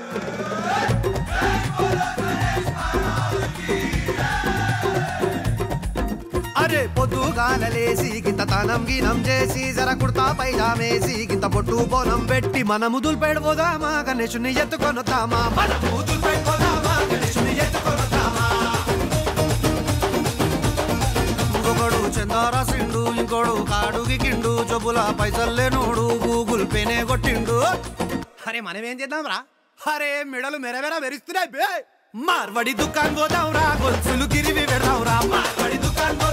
అరే పొద్దుగాలలేసి గింత తనం గినం చేసి జర కుర్తా పైజామేసి గింత పొట్టు బోనం పెట్టి మనము దుల్పెడిపోదామా గణేశుని ఎత్తుకొనుతామా మనము దుల్పెడిపోదామా గణేశుని ఎత్తుకొనుతామా ఇంకొకడు చందారా సిండు ఇంకోడు కాడుకి కిండు జబ్బుల పైసల్లేనోడు గూగుల్ పేనే కొట్టిండు అరే మనం ఏం చేద్దాం రా అరే మెడలు మెరమెర మెరుస్తున్నాయి బే మార్వడి దుకాన్ పోదాం రా గొలుసులు గిరివి పెడదాం రా మార్వడి దుకాన్ పోదాం